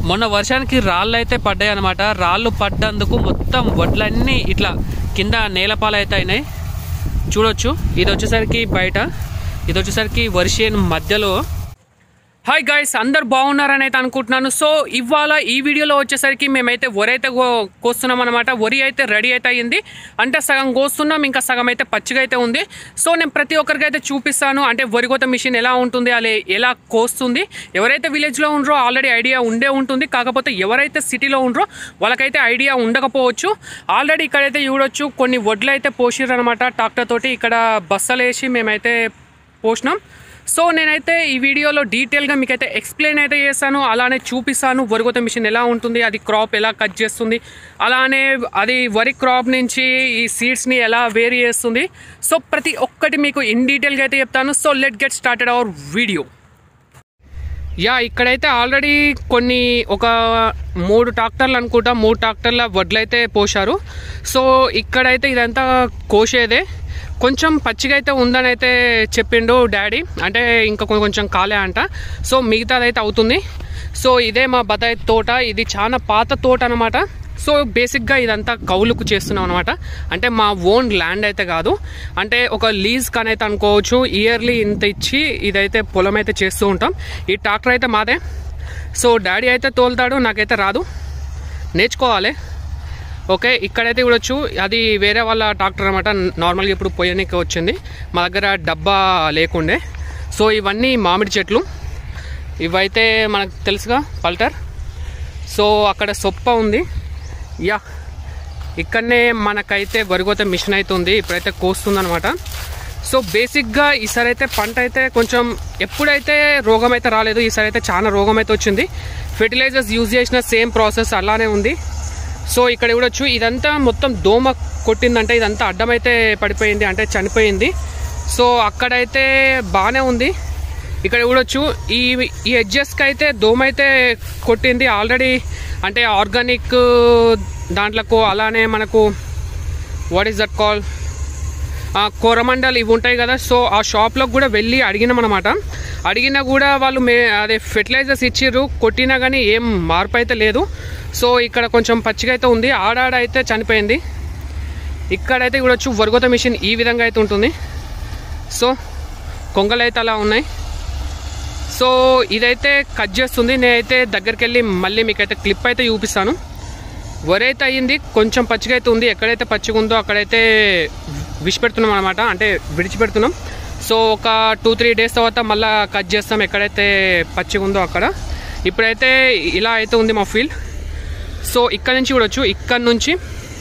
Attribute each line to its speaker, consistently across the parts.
Speaker 1: మొన్న వర్షానికి రాళ్ళు అయితే పడ్డాయి అనమాట రాళ్ళు పడ్డందుకు మొత్తం వడ్లన్నీ ఇట్లా కింద నేలపాలు అయితే అయినాయి చూడొచ్చు ఇది వచ్చేసరికి బయట ఇది వచ్చేసరికి వర్షేన్ మధ్యలో హాయ్ గాయస్ అందరు బాగున్నారని అయితే అనుకుంటున్నాను సో ఇవాళ ఈ వీడియోలో వచ్చేసరికి మేమైతే వరి అయితే కో- కోస్తున్నాం అనమాట వరి అయితే రెడీ అయితే అయ్యింది అంటే సగం కోస్తున్నాం ఇంకా సగం అయితే పచ్చిగా అయితే ఉంది సో నేను ప్రతి ఒక్కరికి అయితే చూపిస్తాను అంటే వరి కోత మిషన్ ఎలా ఉంటుంది అలా ఎలా కోస్తుంది ఎవరైతే విలేజ్లో ఉండరో ఆల్రెడీ ఐడియా ఉండే ఉంటుంది కాకపోతే ఎవరైతే సిటీలో ఉండరో వాళ్ళకైతే ఐడియా ఉండకపోవచ్చు ఆల్రెడీ ఇక్కడైతే చూడొచ్చు కొన్ని వడ్లు అయితే పోసిర్రు అనమాట ట్రాక్టర్ తోటి ఇక్కడ బస్సలు వేసి మేమైతే పోసినాం సో నేనైతే ఈ వీడియోలో డీటెయిల్గా మీకైతే ఎక్స్ప్లెయిన్ అయితే చేస్తాను అలానే చూపిస్తాను వరిగొత మిషన్ ఎలా ఉంటుంది అది క్రాప్ ఎలా కట్ చేస్తుంది అలానే అది వరి క్రాప్ నుంచి ఈ సీడ్స్ని ఎలా వేరీ చేస్తుంది సో ప్రతి ఒక్కటి మీకు ఇన్ డీటెయిల్గా అయితే చెప్తాను so let get started our video yeah ఇక్కడైతే ఆల్రెడీ కొన్ని ఒక మూడు ట్రాక్టర్లు అనుకుంటా మూడు ట్రాక్టర్ల వడ్లు అయితే పోశారు సో ఇక్కడైతే ఇదంతా కోసేదే కొంచెం పచ్చిగా అయితే ఉందని అయితే చెప్పిండు డాడీ అంటే ఇంకా కొ- కొంచెం కాలే అంట సో మిగతాదైతే అవుతుంది సో ఇదే మా బతాయి తోట ఇది చాలా పాత తోట అనమాట సో బేసిక్గా ఇదంతా కౌలుకు చేస్తున్నాం అనమాట అంటే మా ఓన్ ల్యాండ్ అయితే కాదు అంటే ఒక లీజ్ కనైతే అనుకోవచ్చు ఇయర్లీ ఇంత ఇచ్చి ఇదైతే పొలం అయితే చేస్తూ ఉంటాం ఈ ట్రాక్టర్ అయితే మాదే సో డాడీ అయితే తోలుతాడు నాకైతే రాదు నేర్చుకోవాలి ఓకే ఇక్కడైతే చూడొచ్చు అది వేరే వాళ్ళ ట్రాక్టర్ అనమాట నార్మల్గా ఇప్పుడు పొయ్యనికి వచ్చింది మా దగ్గర డబ్బా లేకుండే సో ఇవన్నీ మామిడి చెట్లు ఇవైతే మనకు తెలుసుగా పల్టర్ సో అక్కడ సొప్ప ఉంది యా ఇక్కడనే మనకైతే వరిగోత మిషన్ అయితే ఉంది ఇప్పుడైతే కోస్తుంది అనమాట సో బేసిక్గా ఈసారి అయితే పంట అయితే కొంచెం ఎప్పుడైతే రోగం అయితే రాలేదు ఈసారి అయితే చాలా రోగం అయితే వచ్చింది ఫెర్టిలైజర్స్ యూజ్ చేసిన సేమ్ ప్రాసెస్ అలానే ఉంది సో ఇక్కడ చూడొచ్చు ఇదంతా మొత్తం దోమ కొట్టిందంటే ఇదంతా అడ్డమైతే పడిపోయింది అంటే చనిపోయింది సో అక్కడైతే బాగానే ఉంది ఇక్కడ చూడొచ్చు ఈ ఈ ఎడ్జెస్కి అయితే దోమ అయితే కొట్టింది ఆల్రెడీ అంటే ఆర్గానిక్ దాంట్లకు అలానే మనకు what is that call Coromandel ఇవి ఉంటాయి కదా సో ఆ షాప్లోకి కూడా వెళ్ళి అడిగినాం అనమాట అడిగినా కూడా వాళ్ళు మే అదే ఫెర్టిలైజర్స్ ఇచ్చిర్రు కొట్టినా కానీ ఏం మార్పు అయితే లేదు సో ఇక్కడ కొంచెం పచ్చిగా అయితే ఉంది ఆడాడ అయితే చనిపోయింది ఇక్కడైతే చూడొచ్చు వరగొత మిషన్ ఈ విధంగా అయితే ఉంటుంది సో కొంగలు అయితే అలా ఉన్నాయి సో ఇదైతే కట్ చేస్తుంది నేనైతే దగ్గరికి వెళ్ళి మళ్ళీ మీకైతే క్లిప్ అయితే చూపిస్తాను వరి అయితే అయ్యింది కొంచెం పచ్చిగా అయితే ఉంది ఎక్కడైతే పచ్చిగా ఉందో అక్కడైతే విడిచిపెడుతున్నాం అనమాట అంటే విడిచిపెడుతున్నాం సో ఒక టూ త్రీ డేస్ తర్వాత మళ్ళీ కట్ చేస్తాం ఎక్కడైతే పచ్చిగా ఉందో అక్కడ ఇప్పుడైతే ఇలా అయితే ఉంది మా ఫీల్డ్ సో ఇక్కడ నుంచి చూడొచ్చు ఇక్కడ నుంచి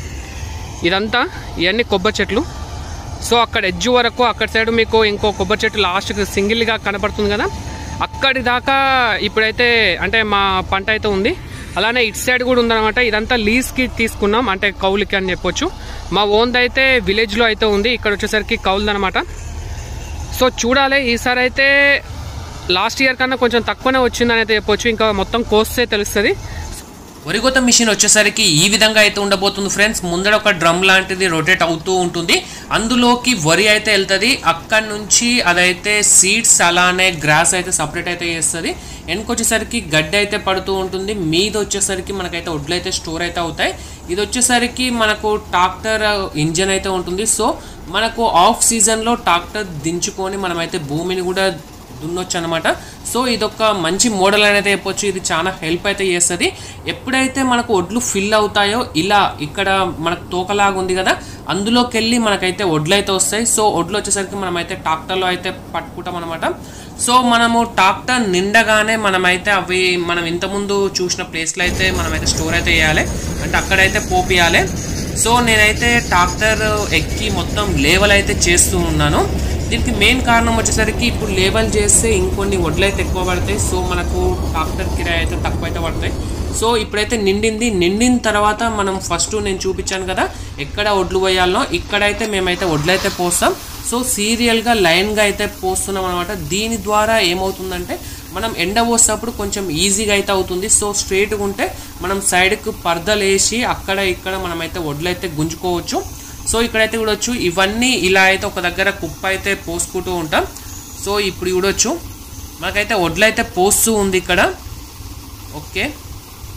Speaker 1: ఇదంతా ఇవన్నీ కొబ్బరి చెట్లు సో అక్కడ ఎడ్జ్ వరకు అక్కడ సైడ్ మీకు ఇంకో కొబ్బరి చెట్టు లాస్ట్కి సింగిల్గా కనపడుతుంది కదా అక్కడి దాకా ఇప్పుడైతే అంటే మా పంట అయితే ఉంది అలానే ఇటు సైడ్ కూడా ఉందన్నమాట ఇదంతా లీజ్కి తీసుకున్నాం అంటే కౌలుకి అని చెప్పొచ్చు మా ఓన్ది అయితే విలేజ్లో అయితే ఉంది ఇక్కడ వచ్చేసరికి కౌలుదనమాట సో చూడాలి ఈసారి అయితే లాస్ట్ ఇయర్ కన్నా కొంచెం తక్కువనే వచ్చిందని అయితే చెప్పొచ్చు ఇంకా మొత్తం కోస్తే తెలుస్తుంది
Speaker 2: వరిగొత మిషన్ వచ్చేసరికి ఈ విధంగా అయితే ఉండబోతుంది ఫ్రెండ్స్ ముందర ఒక డ్రమ్ లాంటిది రొటేట్ అవుతూ ఉంటుంది అందులోకి వరి అయితే వెళ్తుంది అక్కడ నుంచి అదైతే సీడ్స్ అలానే గ్రాస్ అయితే సపరేట్ అయితే చేస్తుంది వెనకొచ్చేసరికి గడ్డి అయితే పడుతూ ఉంటుంది మీద వచ్చేసరికి మనకైతే వడ్లు అయితే స్టోర్ అయితే అవుతాయి ఇది వచ్చేసరికి మనకు ట్రాక్టర్ ఇంజన్ అయితే ఉంటుంది సో మనకు ఆఫ్ సీజన్లో ట్రాక్టర్ దించుకొని మనమైతే భూమిని కూడా దున్నొచ్చు అనమాట సో ఇదొక మంచి మోడల్ అనేది చెప్పొచ్చు ఇది చాలా హెల్ప్ అయితే చేస్తుంది ఎప్పుడైతే మనకు ఒడ్లు ఫిల్ అవుతాయో ఇలా ఇక్కడ మనకు తోకలాగా ఉంది కదా అందులోకి వెళ్ళి మనకైతే ఒడ్లు అయితే వస్తాయి సో ఒడ్లు వచ్చేసరికి మనమైతే ట్రాక్టర్లో అయితే పట్టుకుంటాం అనమాట సో మనము ట్రాక్టర్ నిండగానే మనమైతే అవి మనం ఇంతకుముందు చూసిన ప్లేస్లో అయితే మనమైతే స్టోర్ అయితే చేయాలి అంటే అక్కడైతే పోపియాలి సో నేనైతే ట్రాక్టర్ ఎక్కి మొత్తం లేవల్ అయితే చేస్తూ ఉన్నాను దీనికి మెయిన్ కారణం వచ్చేసరికి ఇప్పుడు లేబల్ చేస్తే ఇంకొన్ని వడ్లు అయితే ఎక్కువ పడతాయి సో మనకు ట్రాక్టర్ కిరాయి అయితే తక్కువ అయితే పడతాయి సో ఇప్పుడైతే నిండింది నిండిన తర్వాత మనం ఫస్ట్ నేను చూపించాను కదా ఎక్కడ వడ్లు పోయాలనో ఇక్కడైతే మేమైతే వడ్లు అయితే పోస్తాం సో సీరియల్గా లైన్గా అయితే పోస్తున్నాం అనమాట దీని ద్వారా ఏమవుతుందంటే మనం ఎండ పోసేటప్పుడు కొంచెం ఈజీగా అయితే అవుతుంది సో స్ట్రైట్గా ఉంటే మనం సైడ్కి పర్దలు వేసి అక్కడ ఇక్కడ మనమైతే వడ్లు అయితే గుంజుకోవచ్చు సో ఇక్కడైతే చూడొచ్చు ఇవన్నీ ఇలా అయితే ఒక దగ్గర కుప్ప అయితే పోసుకుంటూ ఉంటాం సో ఇప్పుడు చూడొచ్చు మనకైతే వడ్లు అయితే పోస్తూ ఉంది ఇక్కడ ఓకే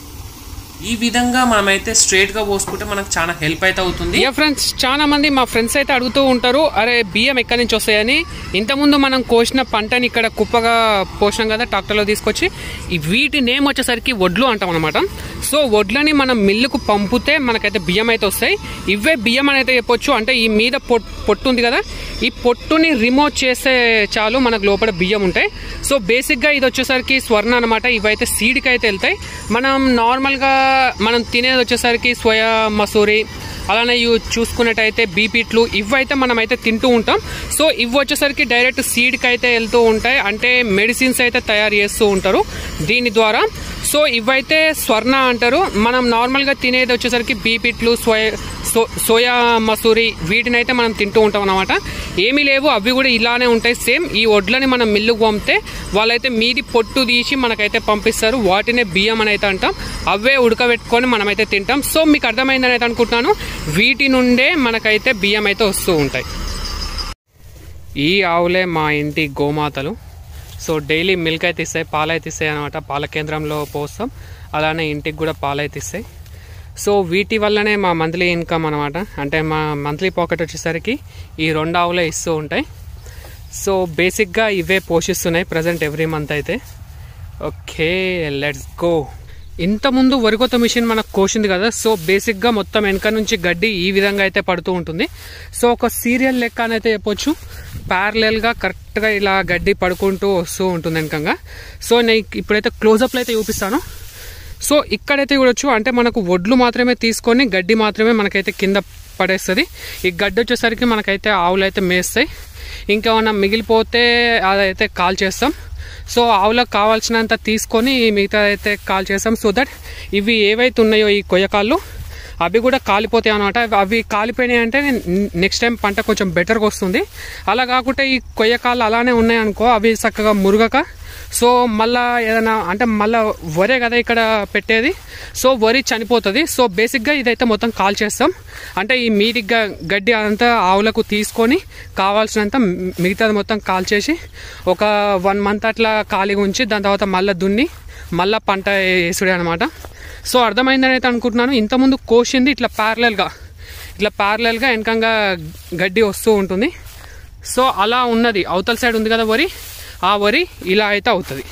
Speaker 2: ఈ విధంగా మనమైతే స్ట్రైట్ గా పోసుకుంటే మనకు చాలా హెల్ప్ అయితే అవుతుంది
Speaker 1: యా ఫ్రెండ్స్ చాలా మంది మా ఫ్రెండ్స్ అయితే అడుగుతూ ఉంటారు అరే బియ్యం ఎక్కడి నుంచి వస్తాయని ఇంతకుముందు మనం కోసిన పంటని ఇక్కడ కుప్పగా పోసినాం కదా ట్రాక్టర్లో తీసుకొచ్చి ఈ వీటి నేమ్ వచ్చేసరికి వడ్లు అంటాం అనమాట సో వడ్లని మనం మిల్లుకు పంపితే మనకైతే బియ్యం అయితే వస్తాయి ఇవే బియ్యం అని అయితే చెప్పొచ్చు అంటే ఈ మీద పొట్ పొట్టు ఉంది కదా ఈ పొట్టుని రిమూవ్ చేస్తే చాలు మనకు లోపల బియ్యం ఉంటాయి సో బేసిక్గా ఇది వచ్చేసరికి స్వర్ణ అనమాట ఇవైతే సీడ్కి అయితే వెళ్తాయి మనం నార్మల్గా మనం తినేది వచ్చేసరికి సోయా మసూరి అలానే ఇవి చూసుకున్నట్టయితే బీపీట్లు ఇవైతే మనం అయితే తింటూ ఉంటాం సో ఇవి వచ్చేసరికి డైరెక్ట్ సీడ్కి అయితే వెళ్తూ ఉంటాయి అంటే మెడిసిన్స్ అయితే తయారు చేస్తూ ఉంటారు దీని ద్వారా సో ఇవైతే స్వర్ణ అంటారు మనం నార్మల్గా తినేది వచ్చేసరికి బీపీట్లు సోయా సో సోయా మసూరి వీటిని అయితే మనం తింటూ ఉంటాం అనమాట ఏమీ లేవు అవి కూడా ఇలానే ఉంటాయి సేమ్ ఈ వడ్లని మనం మిల్లుకు పంపితే వాళ్ళైతే మీది పొట్టు తీసి మనకైతే పంపిస్తారు వాటినే బియ్యం అని అయితే అంటాం అవే ఉడకబెట్టుకొని మనమైతే తింటాం సో మీకు అర్థమైందని అయితే అనుకుంటున్నాను వీటి నుండే మనకైతే బియ్యం అయితే వస్తూ ఉంటాయి ఈ ఆవులే మా ఇంటి గోమాతలు సో డైలీ మిల్క్ అయితే ఇస్తాయి పాలు అయితే ఇస్తాయి అనమాట పాల కేంద్రంలో పోస్తాం అలానే ఇంటికి కూడా పాలు అయితే ఇస్తాయి సో వీటి వల్లనే మా మంత్లీ ఇన్కమ్ అనమాట అంటే మా మంత్లీ పాకెట్ వచ్చేసరికి ఈ రెండు ఆవులే ఇస్తూ ఉంటాయి సో బేసిక్గా ఇవే పోషిస్తున్నాయి ప్రజెంట్ ఎవ్రీ మంత్ అయితే ఓకే లెట్స్ గో ఇంతకుముందు వరికోత మిషన్ మనకు కోసింది కదా సో బేసిక్గా మొత్తం వెనక నుంచి గడ్డి ఈ విధంగా అయితే పడుతూ ఉంటుంది సో ఒక సీరియల్ లెక్క అని అయితే చెప్పొచ్చు ప్యారలల్గా కరెక్ట్గా ఇలా గడ్డి పడుకుంటూ వస్తూ ఉంటుంది వెనకంగా సో నేను ఇప్పుడైతే క్లోజప్లో అయితే చూపిస్తాను సో ఇక్కడైతే చూడొచ్చు అంటే మనకు వడ్లు మాత్రమే తీసుకొని గడ్డి మాత్రమే మనకైతే కింద పడేస్తుంది ఈ గడ్డి వచ్చేసరికి మనకైతే ఆవులు అయితే మేస్తాయి ఇంకేమన్నా మిగిలిపోతే అదైతే కాల్ చేస్తాం సో ఆవులకు కావాల్సినంత తీసుకొని మిగతా అయితే కాల్ చేస్తాం సో దట్ ఇవి ఏవైతే ఉన్నాయో ఈ కొయ్యకాళ్ళు అవి కూడా కాలిపోతాయి అనమాట అవి కాలిపోయినాయి అంటే నెక్స్ట్ టైం పంట కొంచెం బెటర్గా వస్తుంది అలా కాకుండా ఈ కొయ్యకాళ్ళు అలానే ఉన్నాయి అనుకో అవి చక్కగా మురుగక సో మళ్ళా ఏదైనా అంటే మళ్ళా వరే కదా ఇక్కడ పెట్టేది సో వరి చనిపోతుంది సో బేసిక్గా ఇదైతే మొత్తం కాల్ చేస్తాం అంటే ఈ మీది గ- గడ్డి అంతా ఆవులకు తీసుకొని కావాల్సినంత మి- మిగతాది మొత్తం కాల్ చేసి ఒక వన్ మంత్ అట్లా ఖాళీగా ఉంచి దాని తర్వాత మళ్ళీ దున్ని మళ్ళీ పంట వేసుడే అనమాట సో అర్థమైందని అయితే అనుకుంటున్నాను ఇంతకుముందు కోసింది ఇట్లా ప్యారలల్గా ఇట్లా ప్యారలల్గా వెనకంగా గడ్డి వస్తూ ఉంటుంది సో అలా ఉన్నది అవతల సైడ్ ఉంది కదా వరి ఆ వరి ఇలా అయితే అవుతుంది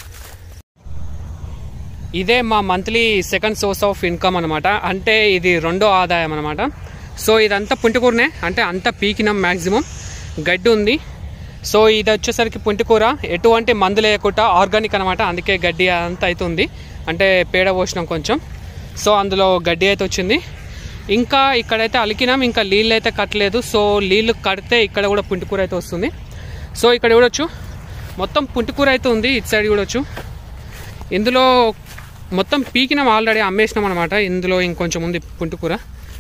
Speaker 1: ఇదే మా monthly second source of income అనమాట అంటే ఇది రెండో ఆదాయం అనమాట సో ఇదంతా పుంటికూరనే అంటే అంత పీకినాం మ్యాక్సిమం గడ్డి ఉంది సో ఇది వచ్చేసరికి పుంటికూర ఎటువంటి మందు లేకుండా ఆర్గానిక్ అనమాట అందుకే గడ్డి అంతా అయితే ఉంది అంటే పేడ పోసినాం కొంచెం సో అందులో గడ్డి అయితే వచ్చింది ఇంకా ఇక్కడైతే అలికినాం ఇంకా నీళ్ళు అయితే కట్టలేదు సో నీళ్ళు కడితే ఇక్కడ కూడా పుంటికూర అయితే వస్తుంది సో ఇక్కడ చూడొచ్చు మొత్తం పుంటికూర అయితే ఉంది ఇటు సైడ్ చూడొచ్చు ఇందులో మొత్తం పీకినాం ఆల్రెడీ అమ్మేసినాం అనమాట ఇందులో ఇంకొంచెం ఉంది పుంటికూర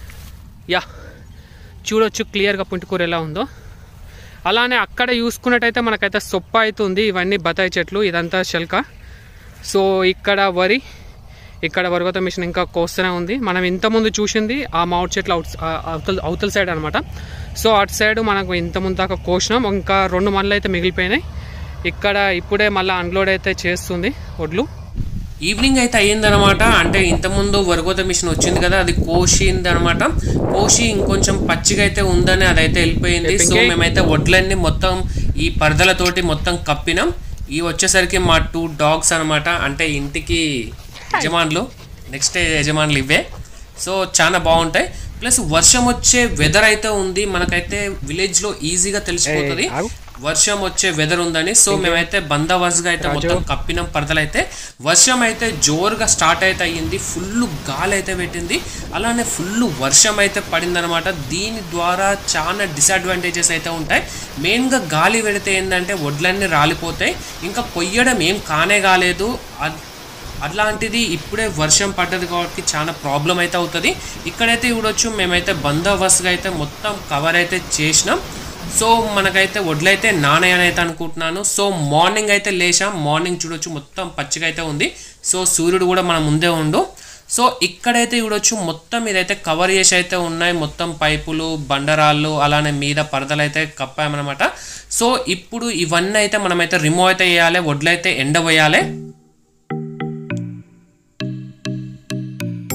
Speaker 1: యా చూడొచ్చు క్లియర్గా పుంటికూర ఎలా ఉందో అలానే అక్కడ చూసుకున్నట్టయితే మనకైతే సొప్ప అయితే ఉంది ఇవన్నీ బతాయి చెట్లు ఇదంతా శల్క సో ఇక్కడ వరి ఇక్కడ వరగత మిషన్ ఇంకా కోస్తూనే ఉంది మనం ఇంతకుముందు చూసింది ఆ మామిడి చెట్లు అవుట్ ఆ అవతల అవతల సైడ్ అనమాట సో అటు సైడ్ మనకు ఇంతకుముందు దాకా కోసినాం ఇంకా రెండు మళ్ళీ అయితే మిగిలిపోయినాయి ఇక్కడ ఇప్పుడే మళ్ళీ అన్లోడ్ అయితే చేస్తుంది వడ్లు
Speaker 2: ఈవినింగ్ అయితే అయ్యిందనమాట అంటే ఇంతకుముందు వరగోత మిషన్ వచ్చింది కదా అది కోసింది అనమాట కోసి ఇంకొంచెం పచ్చిగా అయితే ఉందని అదైతే వెళ్ళిపోయింది సో
Speaker 1: చెప్పింగే.
Speaker 2: మేమైతే వడ్లన్నీ మొత్తం ఈ పరదలతోటి మొత్తం కప్పినాం ఇవి వచ్చేసరికి మా టూ డాగ్స్ అన్నమాట అంటే ఇంటికి యజమానులు నెక్స్ట్ యజమానులు ఇవే సో చాలా బాగుంటాయి ప్లస్ వర్షం వచ్చే వెదర్ అయితే ఉంది మనకైతే విలేజ్ లో ఈజీగా తెలిసిపోతుంది
Speaker 1: ఏయ్, ఆగు.
Speaker 2: వర్షం వచ్చే వెదర్ ఉందని సో మేమైతే బందోబస్తుగా అయితే మొత్తం కప్పినాం పరదలైతే వర్షం అయితే జోరుగా స్టార్ట్ అయితే అయ్యింది ఫుల్ గాలి అయితే పెట్టింది అలానే ఫుల్ వర్షం అయితే పడిందనమాట దీని ద్వారా చాలా డిసడ్వాంటేజెస్ అయితే ఉంటాయి మెయిన్గా గాలి పెడితే ఏంటంటే వడ్లన్నీ రాలిపోతాయి ఇంకా కొయ్యడం ఏం కానే కాలేదు అద్- అట్లాంటిది ఇప్పుడే వర్షం పడ్డది కాబట్టి చాలా ప్రాబ్లం అయితే అవుతుంది ఇక్కడైతే చూడొచ్చు మేమైతే బందోబస్తుగా అయితే మొత్తం కవర్ అయితే చేసినాం సో మనకైతే వడ్లైతే నాణ్యని అయితే అనుకుంటున్నాను సో మార్నింగ్ అయితే లేచాం మార్నింగ్ చూడొచ్చు మొత్తం పచ్చిగా అయితే ఉంది సో సూర్యుడు కూడా మన ముందే ఉండు సో ఇక్కడైతే చూడొచ్చు మొత్తం ఇదైతే కవర్ చేసి అయితే ఉన్నాయి మొత్తం పైపులు బండరాళ్ళు అలానే మీద పరదలు అయితే కప్పామన్నమాట సో ఇప్పుడు ఇవన్నీ అయితే మనమైతే రిమూవ్ అయితే చేయాలి వడ్లైతే ఎండబోయాలి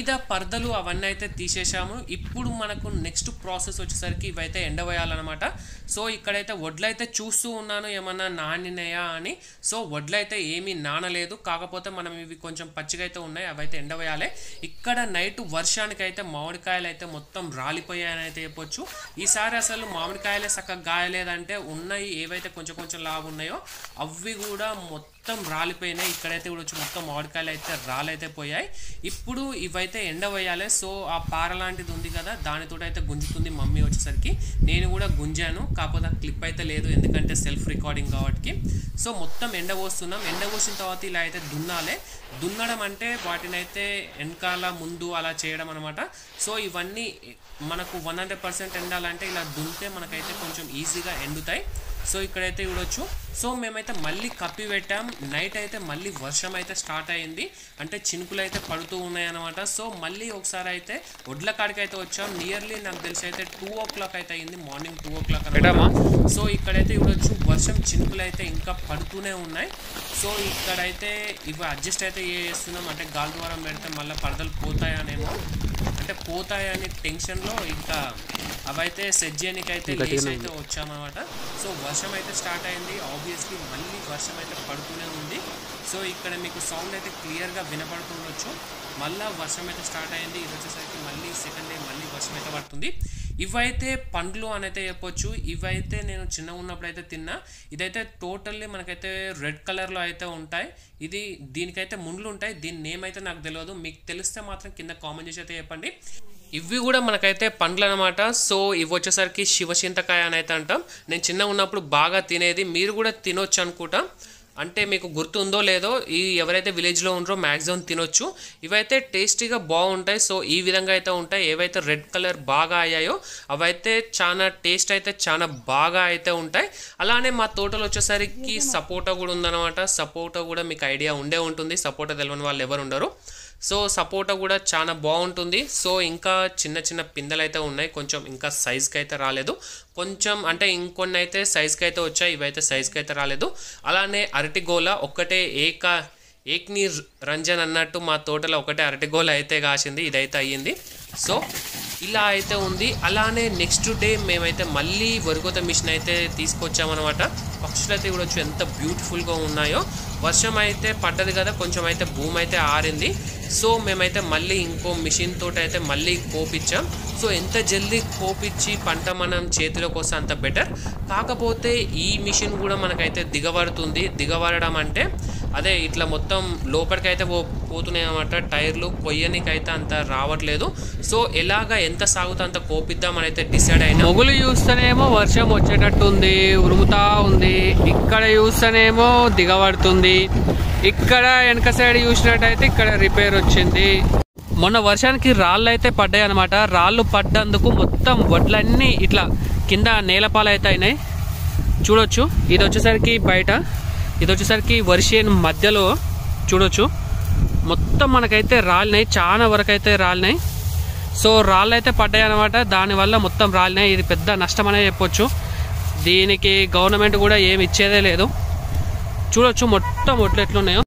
Speaker 2: మీద పరదలు అవన్నీ అయితే తీసేసాము ఇప్పుడు మనకు నెక్స్ట్ ప్రాసెస్ వచ్చేసరికి ఇవైతే ఎండవేయాలన్నమాట సో ఇక్కడైతే వడ్లైతే చూస్తూ ఉన్నాను ఏమన్నా నానినాయా అని సో వడ్లైతే ఏమీ నానలేదు కాకపోతే మనం ఇవి కొంచెం పచ్చిగా అయితే ఉన్నాయి అవైతే ఎండవేయాలి ఇక్కడ నైట్ వర్షానికి అయితే మామిడికాయలు అయితే మొత్తం రాలిపోయాయని అయితే చెప్పొచ్చు ఈసారి అసలు మామిడికాయలే చక్కగా గాయలేదంటే ఉన్నాయి ఏవైతే కొంచెం కొంచెం లావు ఉన్నాయో అవి కూడా మొత్తం రాలిపోయినాయి ఇక్కడైతే కూడా వచ్చి మొత్తం మామిడికాయలు అయితే రాలైతే పోయాయి ఇప్పుడు ఇవైతే ఎండ వేయాలి సో ఆ పార లాంటిది ఉంది కదా దానితో అయితే గుంజుతుంది మమ్మీ వచ్చేసరికి నేను కూడా గుంజాను కాకపోతే క్లిప్ అయితే లేదు ఎందుకంటే సెల్ఫ్ రికార్డింగ్ కాబట్టి సో మొత్తం ఎండ పోస్తున్నాం ఎండ పోసిన తర్వాత ఇలా అయితే దున్నాలి దున్నడం అంటే వాటిని అయితే వెనకాల ముందు అలా చేయడం అనమాట సో ఇవన్నీ మనకు వన్ హండ్రెడ్ పర్సెంట్ ఎండాలంటే ఇలా దున్నితే మనకైతే కొంచెం ఈజీగా ఎండుతాయి సో ఇక్కడైతే చూడొచ్చు సో మేమైతే మళ్ళీ కప్పి పెట్టాం నైట్ అయితే మళ్ళీ వర్షం అయితే స్టార్ట్ అయింది అంటే చినుకులు అయితే పడుతూ ఉన్నాయి అనమాట సో మళ్ళీ ఒకసారి అయితే ఒడ్ల కాడికి అయితే వచ్చాం నియర్లీ నాకు తెలిసి అయితే టూ ఓ క్లాక్ అయితే అయింది మార్నింగ్ టూ ఓ క్లాక్
Speaker 1: పెట్టామా?
Speaker 2: సో ఇక్కడైతే చూడొచ్చు వర్షం చినుకులు అయితే ఇంకా పడుతూనే ఉన్నాయి సో ఇక్కడైతే ఇవి అడ్జస్ట్ అయితే ఏ చేస్తున్నాం అంటే గాలి ద్వారం పెడితే మళ్ళీ పరదలు పోతాయనేమో అంటే పోతాయని టెన్షన్లో ఇంకా అవైతే సెట్ చేయడానికి అయితే లేచి అయితే వచ్చామన్నమాట సో వర్షం అయితే స్టార్ట్ అయింది ఆబ్వియస్లీ మళ్ళీ వర్షం అయితే పడుతూనే ఉంది సో ఇక్కడ మీకు సౌండ్ అయితే క్లియర్గా వినపడుతుండొచ్చు మళ్ళీ వర్షం అయితే స్టార్ట్ అయింది ఇది వచ్చేసరికి మళ్ళీ సెకండ్ డే మళ్ళీ వర్షం అయితే పడుతుంది ఇవైతే పండ్లు అని అయితే చెప్పొచ్చు ఇవైతే నేను చిన్న ఉన్నప్పుడు అయితే తిన్నా ఇదైతే టోటల్లీ మనకైతే రెడ్ కలర్లో అయితే ఉంటాయి ఇది దీనికైతే ముండ్లు ఉంటాయి దీని నేమ్ అయితే నాకు తెలియదు మీకు తెలిస్తే మాత్రం కింద కామెంట్ చేసి అయితే చెప్పండి ఇవి కూడా మనకైతే పండ్లు అనమాట సో ఇవి వచ్చేసరికి శివచింతకాయ అని అయితే అంటాం నేను చిన్న ఉన్నప్పుడు బాగా తినేది మీరు కూడా తినొచ్చు అనుకుంటా అంటే మీకు గుర్తుందో లేదో ఈ ఎవరైతే విలేజ్లో ఉన్నారో మ్యాక్సిమం తినొచ్చు ఇవైతే టేస్టీగా బాగుంటాయి సో ఈ విధంగా అయితే ఉంటాయి ఏవైతే రెడ్ కలర్ బాగా అయ్యాయో అవైతే చాలా టేస్ట్ అయితే చాలా బాగా అయితే ఉంటాయి అలానే మా తోటలో వచ్చేసరికి సపోటా కూడా ఉందన్నమాట సపోటా కూడా మీకు ఐడియా ఉండే ఉంటుంది సపోటా తెలియని వాళ్ళు ఎవరు ఉండరు సో సపోటా కూడా చాలా బాగుంటుంది సో ఇంకా చిన్న చిన్న పిందెలు అయితే ఉన్నాయి కొంచెం ఇంకా సైజ్కి అయితే రాలేదు కొంచెం అంటే ఇంకొన్ని అయితే సైజ్కి అయితే వచ్చాయి ఇవైతే సైజ్కి అయితే రాలేదు అలానే అరటిగోల ఒక్కటే ఏక ఏక్ని రంజన్ అన్నట్టు మా తోటలో ఒకటే అరటిగోల అయితే కాసింది ఇదైతే అయ్యింది సో ఇలా అయితే ఉంది అలానే నెక్స్ట్ డే మేమైతే మళ్ళీ వరికోత మిషన్ అయితే తీసుకొచ్చామన్నమాట పక్షులు అయితే చూడొచ్చు ఎంత బ్యూటిఫుల్గా ఉన్నాయో వర్షం అయితే పడ్డది కదా కొంచెం అయితే భూమి అయితే ఆరింది సో మేమైతే మళ్ళీ ఇంకో మిషన్ తోటి అయితే మళ్ళీ కోపిచ్చాం సో ఎంత జల్దీ కోపిచ్చి పంట మనం చేతిలోకి వస్తే అంత బెటర్ కాకపోతే ఈ మిషన్ కూడా మనకైతే దిగబడుతుంది దిగబడడం అంటే అదే ఇట్లా మొత్తం లోపలికి అయితే పో పోతున్నాయి అనమాట టైర్లు కొయ్యనికైతే అంత రావట్లేదు సో ఎలాగ ఎంత సాగుతా అంత కోపిద్దామని అయితే డిసైడ్ అయినా
Speaker 1: మొగులు చూస్తేనేమో వర్షం వచ్చేటట్టు ఉంది ఉరుముతా ఉంది ఇక్కడ చూస్తేనేమో దిగబడుతుంది ఇక్కడ వెనక సైడ్ చూసినట్టయితే ఇక్కడ రిపేర్ వచ్చింది మొన్న వర్షానికి రాళ్ళు అయితే పడ్డాయి అనమాట రాళ్ళు పడ్డందుకు మొత్తం వడ్లన్నీ ఇట్లా కింద నేలపాలు అయితే అయినాయి చూడొచ్చు ఇది వచ్చేసరికి బయట ఇది వచ్చేసరికి వర్షం మధ్యలో చూడొచ్చు మొత్తం మనకైతే రాలినాయి చాలా వరకు అయితే రాలినాయి సో రాళ్ళు అయితే పడ్డాయి అనమాట దానివల్ల మొత్తం రాలినాయి ఇది పెద్ద నష్టం అనే చెప్పొచ్చు దీనికి గవర్నమెంట్ కూడా ఏమి ఇచ్చేదే లేదు చూడొచ్చు మొత్తం ఒట్లు ఎట్లున్నాయో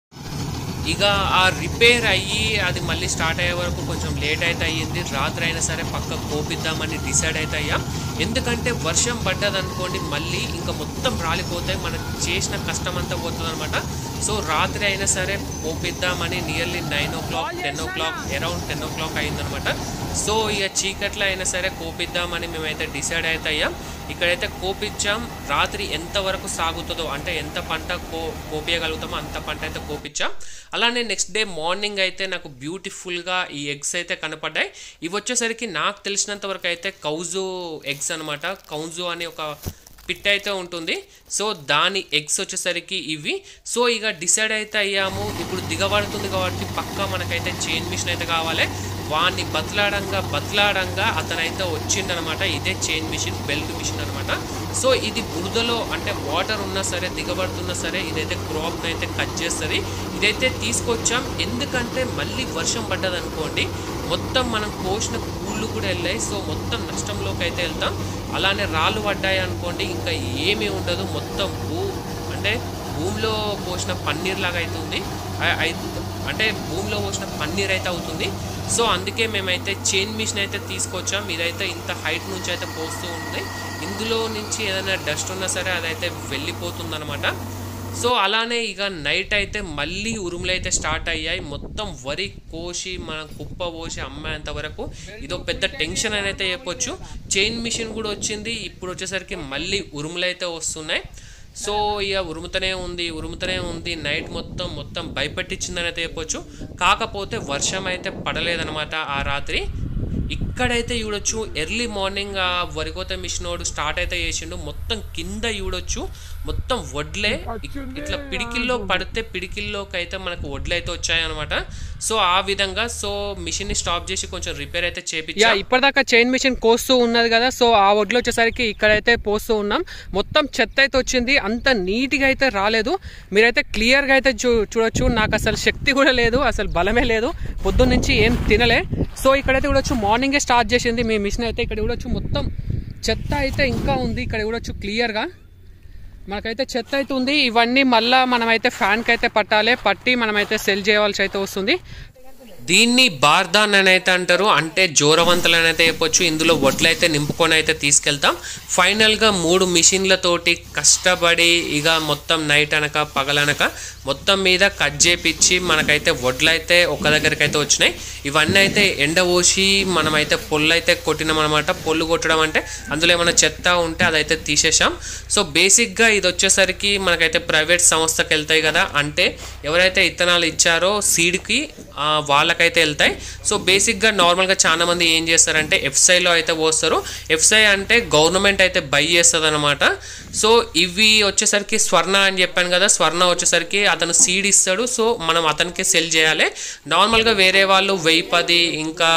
Speaker 2: ఇక ఆ రిపేర్ అయ్యి అది మళ్ళీ స్టార్ట్ అయ్యే వరకు కొంచెం లేట్ అయితే అయ్యింది రాత్రి అయినా సరే పక్క కోపిద్దామని డిసైడ్ అయితే అయ్యాం ఎందుకంటే వర్షం పడ్డదనుకోండి మళ్ళీ ఇంకా మొత్తం రాలిపోతాయి మనం చేసిన కష్టం అంతా పోతుంది అనమాట సో రాత్రి అయినా సరే కోపిద్దామని nearly nine o'clock ten o'clock around ten o'clock అయిందనమాట సో ఇక చీకట్లో అయినా సరే కోపిద్దామని మేమైతే డిసైడ్ అయితే అయ్యాం ఇక్కడైతే కోపించాం రాత్రి ఎంత వరకు సాగుతుందో అంటే ఎంత పంట కో కోపియగలుగుతామో అంత పంట అయితే కోపించాం అలానే నెక్స్ట్ డే మార్నింగ్ అయితే నాకు బ్యూటిఫుల్గా ఈ ఎగ్స్ అయితే కనపడ్డాయి ఇవి వచ్చేసరికి నాకు తెలిసినంత వరకు అయితే కౌజు ఎగ్స్ అనమాట కౌజు అనే ఒక పిట్ అయితే ఉంటుంది సో దాని ఎగ్స్ వచ్చేసరికి ఇవి సో ఇక డిసైడ్ అయితే అయ్యాము ఇప్పుడు దిగబడుతుంది కాబట్టి పక్కా మనకైతే చైన్ మిషన్ అయితే కావాలి వాడిని బతలాడంగా బతలాడంగా అతనైతే వచ్చిండనమాట ఇదే చైన్ మిషన్ బెల్ట్ మిషన్ అనమాట సో ఇది బురదలో అంటే వాటర్ ఉన్నా సరే దిగబడుతున్నా సరే ఇదైతే క్రాప్ని అయితే కట్ చేస్తుంది ఇదైతే తీసుకొచ్చాం ఎందుకంటే మళ్ళీ వర్షం పడ్డదనుకోండి మొత్తం మనం కోసిన పూళ్ళు కూడా వెళ్ళాయి సో మొత్తం నష్టంలోకి అయితే వెళ్తాం అలానే రాళ్ళు పడ్డాయి అనుకోండి ఇంకా ఏమీ ఉండదు మొత్తం భూ అంటే భూమిలో పోసిన పన్నీర్ లాగా అవుతుంది ఆ- అయి- అంటే భూమిలో పోసిన పన్నీర్ అయితే అవుతుంది సో అందుకే మేమైతే చైన్ మిషన్ అయితే తీసుకొచ్చాం ఇదైతే ఇంత హైట్ నుంచి అయితే పోస్తూ ఉంది ఇందులో నుంచి ఏదైనా డస్ట్ ఉన్నా సరే అదైతే వెళ్ళిపోతుంది సో అలానే ఇక నైట్ అయితే మళ్ళీ ఉరుములు అయితే స్టార్ట్ అయ్యాయి మొత్తం వరి కోసి మన కుప్ప పోసి అమ్మేంత వరకు ఇదో పెద్ద టెన్షన్ అని అయితే చెప్పొచ్చు చైన్ మిషన్ కూడా వచ్చింది ఇప్పుడు వచ్చేసరికి మళ్ళీ ఉరుములు అయితే వస్తున్నాయి సో ఇక ఉరుముతూనే ఉంది ఉరుముతూనే ఉంది నైట్ మొత్తం మొత్తం భయపెట్టించిందని అయితే చెప్పొచ్చు కాకపోతే వర్షం అయితే పడలేదన్నమాట ఆ రాత్రి ఇక్కడైతే చూడొచ్చు ఎర్లీ మార్నింగ్ ఆ వరికోత మిషనోడు స్టార్ట్ అయితే చేసిండు మొత్తం కింద చూడొచ్చు మొత్తం వడ్లే ఇక్- ఇట్లా పిడికిల్లో పడితే పిడికిల్లోకి అయితే మనకు వడ్లు అయితే వచ్చాయన్నమాట సో ఆ విధంగా సో మిషన్ ని స్టాప్ చేసి కొంచెం రిపేర్ అయితే
Speaker 1: యా
Speaker 2: చేపించా
Speaker 1: ఇప్పటిదాకా చైన్ మిషన్ కోస్తూ ఉన్నది కదా సో ఆ వడ్లు వచ్చేసరికి ఇక్కడైతే పోస్తూ ఉన్నాం మొత్తం చెత్త అయితే వచ్చింది అంత నీట్గా అయితే రాలేదు మీరైతే క్లియర్గా అయితే చూ చూడొచ్చు నాకు అసలు శక్తి కూడా లేదు అసలు బలమే లేదు పొద్దున్న నుంచి ఏం తినలే సో ఇక్కడైతే చూడొచ్చు మార్నింగే స్టార్ట్ చేసింది మీ మిషన్ అయితే ఇక్కడ చూడొచ్చు మొత్తం చెత్త అయితే ఇంకా ఉంది ఇక్కడ చూడొచ్చు క్లియర్గా మనకైతే చెత్త అయితే ఉంది ఇవన్నీ మళ్ళా మనమైతే ఫ్యాన్కి అయితే పట్టాలి పట్టి మనమైతే సెల్ చేయవలసి అయితే వస్తుంది
Speaker 2: దీన్ని బార్దాన్ అని అయితే అంటారు అంటే జోరవంతులు అని అయితే చెప్పొచ్చు ఇందులో వడ్లు అయితే నింపుకొని అయితే తీసుకెళ్తాం ఫైనల్గా మూడు మిషన్లతోటి కష్టపడి ఇక మొత్తం నైట్ అనక పగలనక మొత్తం మీద కట్ చేపించి మనకైతే వడ్లు అయితే ఒక దగ్గరికి అయితే వచ్చినాయి ఇవన్నీ అయితే ఎండ పోసి మనమైతే పొల్లు అయితే కొట్టినాం అనమాట పొల్లు కొట్టడం అంటే అందులో ఏమైనా చెత్త ఉంటే అదైతే తీసేసాం సో బేసిక్గా ఇది వచ్చేసరికి మనకైతే ప్రైవేట్ సంస్థకి వెళ్తాయి కదా అంటే ఎవరైతే ఇత్తనాలు ఇచ్చారో సీడ్కి వాళ్ళకైతే వెళ్తాయి సో బేసిక్గా నార్మల్గా చాలా మంది ఏం చేస్తారంటే ఎఫ్సైలో అయితే పోస్తారు ఎఫ్సై అంటే గవర్నమెంట్ అయితే బై చేస్తుంది అనమాట సో ఇవి వచ్చేసరికి స్వర్ణ అని చెప్పాను కదా స్వర్ణ వచ్చేసరికి అతను సీడ్ ఇస్తాడు సో మనం అతనికి సెల్ చేయాలి నార్మల్గా వేరే వాళ్ళు వెయ్యి పది ఇంకా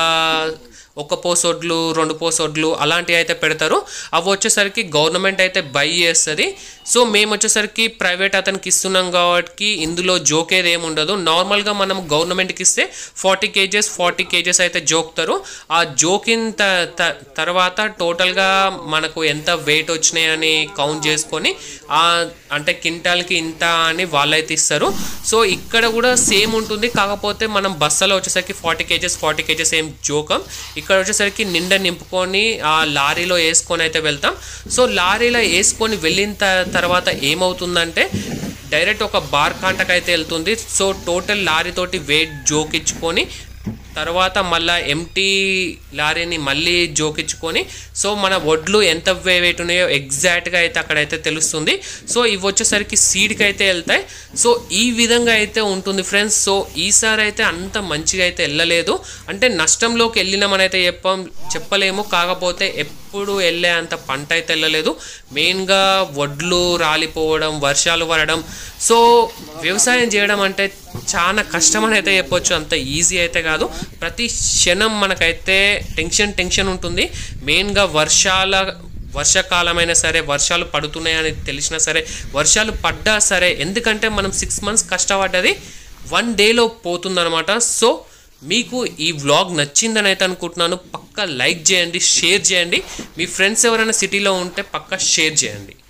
Speaker 2: ఒక పోసొడ్లు రెండు పోసొడ్లు అలాంటివి అయితే పెడతారు అవి వచ్చేసరికి గవర్నమెంట్ అయితే బై చేస్తుంది సో మేము వచ్చేసరికి ప్రైవేట్ అతనికి ఇస్తున్నాం కాబట్టి ఇందులో జోకేది ఏమి ఉండదు నార్మల్గా మనం గవర్నమెంట్కి ఇస్తే ఫార్టీ కేజెస్ ఫార్టీ కేజెస్ అయితే జోకుతారు ఆ జోకిన త త- తర్వాత టోటల్గా మనకు ఎంత వెయిట్ వచ్చినాయని కౌంట్ చేసుకొని ఆ అంటే కింటాల్కి ఇంత అని వాళ్ళైతే ఇస్తారు సో ఇక్కడ కూడా సేమ్ ఉంటుంది కాకపోతే మనం బస్సులో వచ్చేసరికి ఫార్టీ కేజెస్ ఫార్టీ కేజెస్ ఏం జోకం ఇక్కడ వచ్చేసరికి నిండా నింపుకొని ఆ లారీలో వేసుకొని అయితే వెళ్తాం సో లారీలో వేసుకొని వెళ్ళిన త- తర్వాత ఏమవుతుందంటే డైరెక్ట్ ఒక బార్ కాంటకు అయితే వెళ్తుంది సో టోటల్ లారీతోటి వెయిట్ జోకించుకొని తర్వాత మళ్ళా ఎంటీ లారీని మళ్ళీ జోకించుకొని సో మన వడ్లు ఎంత వెయిట్ ఉన్నాయో ఎగ్జాక్ట్గా అయితే అక్కడైతే తెలుస్తుంది సో ఇవి వచ్చేసరికి సీడ్కి అయితే వెళ్తాయి సో ఈ విధంగా అయితే ఉంటుంది ఫ్రెండ్స్ సో ఈసారి అయితే అంత మంచిగా అయితే వెళ్ళలేదు అంటే నష్టంలోకి వెళ్ళినామని అయితే చెప్పం చెప్పలేము కాకపోతే ఎప్పుడు వెళ్ళే అంత పంట అయితే వెళ్ళలేదు మెయిన్గా వడ్లు రాలిపోవడం వర్షాలు పడడం సో వ్యవసాయం చేయడం అంటే చాలా కష్టం అని అయితే చెప్పొచ్చు అంత ఈజీ అయితే కాదు ప్రతి క్షణం మనకైతే టెన్షన్ టెన్షన్ ఉంటుంది మెయిన్గా వర్షాల వర్షాకాలమైనా సరే వర్షాలు పడుతున్నాయని తెలిసినా సరే వర్షాలు పడ్డా సరే ఎందుకంటే మనం సిక్స్ మంత్స్ కష్టపడ్డది వన్ డేలో పోతుందన్నమాట సో మీకు ఈ వ్లాగ్ నచ్చిందని అయితే అనుకుంటున్నాను పక్క లైక్ చేయండి షేర్ చేయండి మీ ఫ్రెండ్స్ ఎవరైనా సిటీలో ఉంటే పక్క షేర్ చేయండి